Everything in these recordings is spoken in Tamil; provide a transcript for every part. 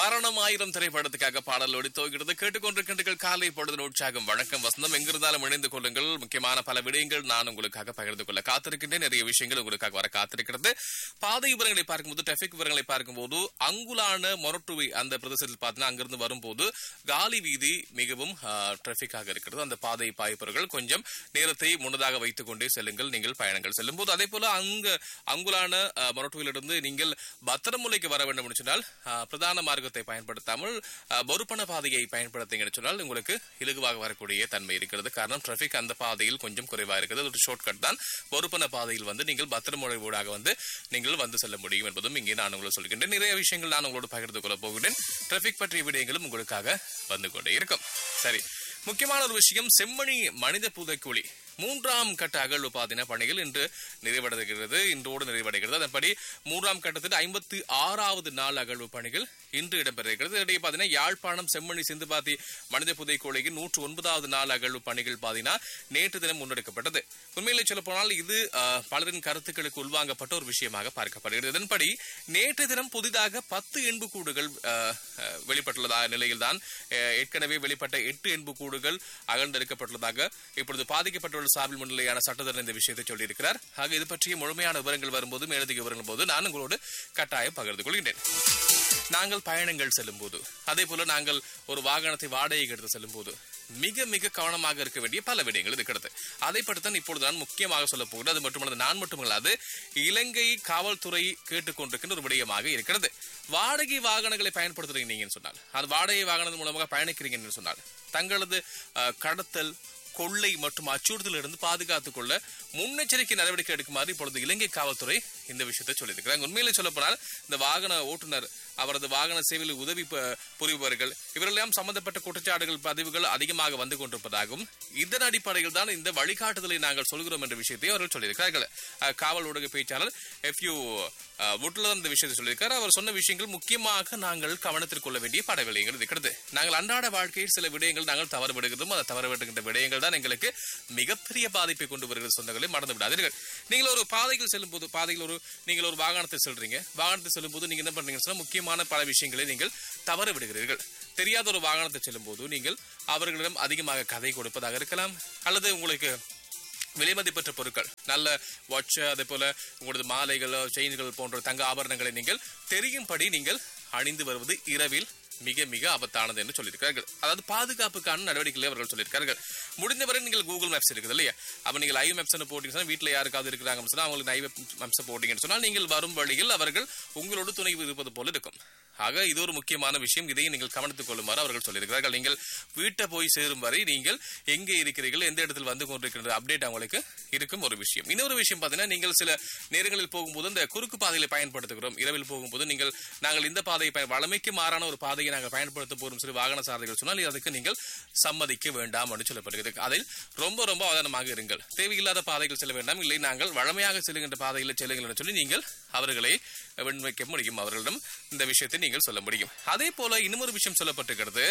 வாரணம் ஆயிரம் திரைப்படத்துக்காக பாடல் ஒடித்தோகிறது கேட்டுக்கொண்டிருக்கின்றீர்கள் காலை பொழுது உற்சாகம் வணக்கம் வசந்தம் எங்கிருந்தாலும் இணைந்து கொள்ளுங்கள் முக்கியமான பல விடயங்கள் நான் உங்களுக்காக பகிர்ந்து கொள்ள காத்திருக்கின்றேன் நிறைய விஷயங்கள் உங்களுக்காக வர காத்திருக்கிறது பாதை விவரங்களை பார்க்கும்போது டிராபிக் விவரங்களை பார்க்கும்போது அங்குலான மொரட்டுவை அந்த பிரதேசத்தில் பார்த்தீங்கன்னா அங்கிருந்து வரும்போது காலி வீதி மிகவும் டிராபிக்காக இருக்கிறது அந்த பாதை பாய்ப்பவர்கள் கொஞ்சம் நேரத்தை முன்னதாக வைத்துக் கொண்டே செல்லுங்கள் நீங்கள் பயணங்கள் செல்லும் போது அதே போல அங்க அங்குலான அஹ், மொரட்டுவிலிருந்து நீங்கள் பத்திரமுலைக்கு வர வேண்டும் என்று சொன்னால் அஹ், பிரதான மார்க்கத்தை பயன்படுத்தாமல் அஹ், பொறுப்பன பாதையை பயன்படுத்தீங்கன்னு சொன்னால் உங்களுக்கு இலகுவாக வரக்கூடிய தன்மை இருக்கிறது காரணம் டிராபிக் அந்த பாதையில் கொஞ்சம் குறைவாக இருக்கிறது அது ஒரு ஷார்ட்கட் தான் பொறுப்பன பாதையில் வந்து நீங்கள் பத்திரமுறை ஊடாக வந்து நீங்கள் வந்து செல்ல முடியும் என்பதும் இங்கே நான் உங்களுக்கு சொல்கின்றேன் நிறைய விஷயங்கள் நான் உங்களோடு பகிர்ந்து கொள்ள போகிறேன் டிராபிக் பற்றிய விடயங்களும் உங்களுக்காக வந்து கொண்டே இருக்கும் சரி முக்கியமான ஒரு விஷயம் செம்மணி மனித புதைக்குழி மூன்றாம் கட்ட அகழ்வு பாதின பணிகள் இன்று நிறைவடைகிறது இன்றோடு நிறைவடைகிறது அதன்படி மூன்றாம் கட்டத்தில் ஐம்பத்தி ஆறாவது நாள் அகழ்வு பணிகள் இன்று இடம்பெறுகிறது இடையே பார்த்தீங்கன்னா யாழ்ப்பாணம் செம்மணி சிந்துபாத்தி மனித புதைக்குழியின் நூற்று ஒன்பதாவது நாள் அகழ்வு பணிகள் பாத்தீங்கன்னா நேற்று தினம் முன்னெடுக்கப்பட்டது உண்மையிலே சொல்ல போனால் இது அஹ், பலரின் கருத்துக்களுக்கு உள்வாங்கப்பட்ட ஒரு விஷயமாக பார்க்கப்படுகிறது இதன்படி நேற்று தினம் புதிதாக பத்து எண்புக்கூடுகள் அஹ், அஹ், வெளிப்பட்டுள்ளதா நிலையில்தான் அஹ், ஏற்கனவே வெளிப்பட்ட எட்டு எண்புக்கூடுகள் அகழ்ந்தெடுக்கப்பட்டுள்ளதாக இப்பொழுது பாதிக்கப்பட்டுள்ள சார்பில் முன்னிலையான சட்டத்தரன் இந்த விஷயத்தை சொல்லியிருக்கிறார் ஆக இது பற்றிய முழுமையான விவரங்கள் வரும்போது மேலதிக விவரங்கள் போது நான் உங்களோடு கட்டாயம் பகிர்ந்து கொள்கின்றேன் நாங்கள் பயணங்கள் செல்லும் போது அதே போல நாங்கள் ஒரு வாகனத்தை வாடகைக்கு எடுத்து செல்லும் போது மிக மிக கவனமாக இருக்க வேண்டிய பல விடயங்கள் இருக்கிறது அதை பற்றித்தான் இப்பொழுது நான் முக்கியமாக சொல்ல போகிறேன் அது மட்டுமல்ல நான் மட்டுமல்லாது இலங்கை காவல்துறை கேட்டுக்கொண்டிருக்கின்ற ஒரு விடயமாக இருக்கிறது வாடகை வாகனங்களை பயன்படுத்துறீங்க நீங்கன்னு சொன்னால் அது வாடகை வாகனத்தின் மூலமாக பயணிக்கிறீங்கன்னு சொன்னால் தங்களது அஹ், கடத்தல் கொள்ளை மற்றும் அச்சுறுத்தலிருந்து பாதுகாத்துக் கொள்ள முன்னெச்சரிக்கை நடவடிக்கை எடுக்குமாறு இப்பொழுது இலங்கை காவல்துறை இந்த விஷயத்தை சொல்லியிருக்கிறாங்க உண்மையிலே சொல்ல போனால் இந்த வாகன ஓட்டுநர் அவரது வாகன சேவையில் உதவி ப- புரிபவர்கள் இவரெல்லாம் சம்பந்தப்பட்ட குற்றச்சாட்டுகள் பதிவுகள் அதிகமாக வந்து கொண்டிருப்பதாகவும் இதன் அடிப்படையில் தான் இந்த வழிகாட்டுதலை நாங்கள் சொல்கிறோம் என்ற விஷயத்தை அவர்கள் சொல்லியிருக்கிறார்கள் அஹ், காவல் ஊடக பேச்சாளர் எஃப் யூ வுட்ல இந்த விஷயத்தை சொல்லியிருக்காரு அவர் சொன்ன விஷயங்கள் முக்கியமாக நாங்கள் கவனத்தில் கொள்ள வேண்டிய பட விடயங்கள் இருக்கிறது நாங்கள் அன்றாட வாழ்க்கையில் சில விடயங்கள் நாங்கள் தவறு விடுகிறதும் அதை தவறு விடுகின்ற விடயங்கள் தான் எங்களுக்கு மிகப்பெரிய பாதிப்பை கொண்டு வருகிற சொந்தங்களை மறந்து விடாதீர்கள் நீங்கள் ஒரு பாதையில் செல்லும் போது பாதையில் ஒரு நீங்கள் ஒரு வாகனத்தை செல்றீங்க வாகனத்தை செல்லும் போது நீங்க என்ன பண்றீங்கன்னு சொன்னா முக்கியமான பல விஷயங்களை நீங்கள் தவறு விடுகிறீர்கள் தெரியாத ஒரு வாகனத்தை செல்லும் போது நீங்கள் அவர்களிடம் அதிகமாக கதை கொடுப்பதாக இருக்கலாம் அல்லது உங்களுக்கு விலைமதிப்பற்ற பொருட்கள் நல்ல வாட்ச் அதே போல உங்களது மாலைகள் செயின்கள் போன்ற தங்க ஆபரணங்களை நீங்கள் தெரியும்படி நீங்கள் அணிந்து வருவது இரவில் மிக மிக ஆபத்தானது என்று சொல்லியிருக்கார்கள் அதாவது பாதுகாப்புக்கான நடவடிக்கைகளை அவர்கள் சொல்லியிருக்கார்கள் முடிந்தவரை நீங்கள் கூகுள் மேப்ஸ் இருக்குது இல்லையா அப்ப நீங்கள் ஐ மேப்ஸ் போட்டீங்கன்னு சொன்னா வீட்டில் யாருக்காவது இருக்கிறாங்கன்னு சொன்னா அவங்களுக்கு ஐ மேப்ஸ் போட்டீங்கன்னு சொன்னால் நீங்கள் வரும் வழியில் அவர்கள் உங்களோடு துணை இருப்பது போல இருக்கும் ஆக இது ஒரு முக்கியமான விஷயம் இதையும் நீங்கள் கவனித்துக் கொள்ளுமாறு அவர்கள் சொல்லியிருக்கிறார்கள் நீங்கள் வீட்டை போய் சேரும் வரை நீங்கள் எங்கே இருக்கிறீர்கள் எந்த இடத்தில் வந்து கொண்டிருக்கின்ற அப்டேட் அவங்களுக்கு இருக்கும் ஒரு விஷயம் இன்னொரு விஷயம் பார்த்தீங்கன்னா நீங்கள் சில நேரங்களில் போகும்போது இந்த குறுக்கு பாதைகளை பயன்படுத்துகிறோம் இரவில் போகும்போது நீங்கள் நாங்கள் இந்த பாதையை பயன் வளமைக்கு மாறான ஒரு பாதையை நாங்கள் பயன்படுத்த போறோம் சில வாகன சாரதிகள் சொன்னால் அதுக்கு நீங்கள் சம்மதிக்க வேண்டாம் என்று சொல்லப்படுகிறது அதில் ரொம்ப ரொம்ப அவதானமாக இருங்கள் தேவையில்லாத பாதைகள் செல்ல வேண்டாம் இல்லை நாங்கள் வழமையாக செல்லுகின்ற பாதையில் செல்லுங்கள் என்று சொல்லி நீங்கள் அவர்களை வெண்மைக்க முடியும் அவர்களிடம் இந்த விஷயத்தை நீங்கள் சொல்ல முடியும் அதே போல இன்னொரு விஷயம் சொல்லப்பட்டிருக்கிறது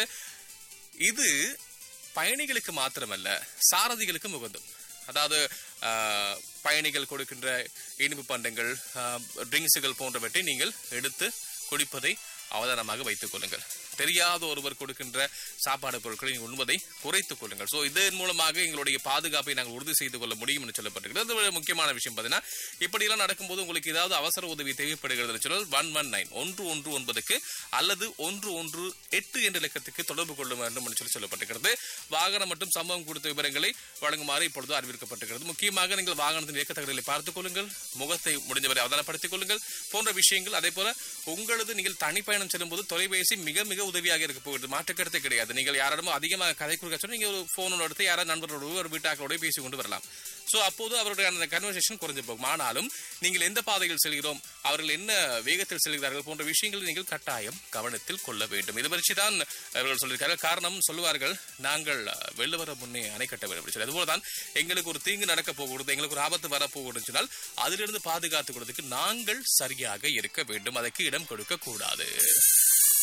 இது பயணிகளுக்கு மாத்திரமல்ல சாரதிகளுக்கும் உகந்தும் அதாவது ஆஹ், பயணிகள் கொடுக்கின்ற இனிப்பு பண்டங்கள் ட்ரிங்க்ஸுகள் போன்றவற்றை நீங்கள் எடுத்து குடிப்பதை அவதானமாக வைத்துக் கொள்ளுங்கள் தெரியாத ஒருவர் கொடுக்கின்ற சாப்பாடு பொருட்களை நீங்கள் உண்பதை குறைத்துக் கொள்ளுங்கள் சோ இதன் மூலமாக எங்களுடைய பாதுகாப்பை நாங்கள் உறுதி செய்து கொள்ள முடியும் என்று சொல்லப்பட்டிருக்கிறது அது ஒரு முக்கியமான விஷயம் பார்த்தீங்கன்னா இப்படியெல்லாம் நடக்கும்போது உங்களுக்கு ஏதாவது அவசர உதவி தேவைப்படுகிறது சொன்னால் ஒன் ஒன் நைன் ஒன்று ஒன்று ஒன்பதுக்கு அல்லது ஒன்று ஒன்று எட்டு என்ற இலக்கத்துக்கு தொடர்பு கொள்ள வேண்டும் என்று சொல்லி சொல்லப்பட்டிருக்கிறது வாகனம் மற்றும் சம்பவம் குறித்த விவரங்களை வழங்குமாறு இப்பொழுது அறிவிக்கப்பட்டிருக்கிறது முக்கியமாக நீங்கள் வாகனத்தின் இயக்க தகவல்களை பார்த்துக் கொள்ளுங்கள் முகத்தை முடிந்தவரை அவதானப்படுத்திக் கொள்ளுங்கள் போன்ற விஷயங்கள் அதே போல உங்களது நீங்கள் தனிப்பயணம் செல்லும்போது தொலைபேசி மிக மிக உதவியாக இருக்க போகிறது மாற்றுக்கருத்து கிடையாது நீங்கள் யாரிடமும் அதிகமாக கதை கொடுக்க சொன்னா நீங்க ஒரு போன் எடுத்து யாராவது நண்பரோட ஒரு வீட்டாக்களோட பேசி கொண்டு வரலாம் சோ அப்போது அவருடைய அந்த கன்வர்சேஷன் குறைஞ்சு போகும் ஆனாலும் நீங்கள் எந்த பாதையில் செல்கிறோம் அவர்கள் என்ன வேகத்தில் செல்கிறார்கள் போன்ற விஷயங்களை நீங்கள் கட்டாயம் கவனத்தில் கொள்ள வேண்டும் இது பற்றி தான் அவர்கள் சொல்லியிருக்கார்கள் காரணம் சொல்லுவார்கள் நாங்கள் வெள்ள வர முன்னே அணை கட்ட வேண்டும் அப்படி சொல்லி அதுபோலதான் எங்களுக்கு ஒரு தீங்கு நடக்க போகிறது எங்களுக்கு ஒரு ஆபத்து வர போகிறது சொன்னால் அதிலிருந்து பாதுகாத்துக் கொள்வதற்கு நாங்கள் சரியாக இருக்க வேண்டும் அதற்கு இடம் கொடுக்க கூடாது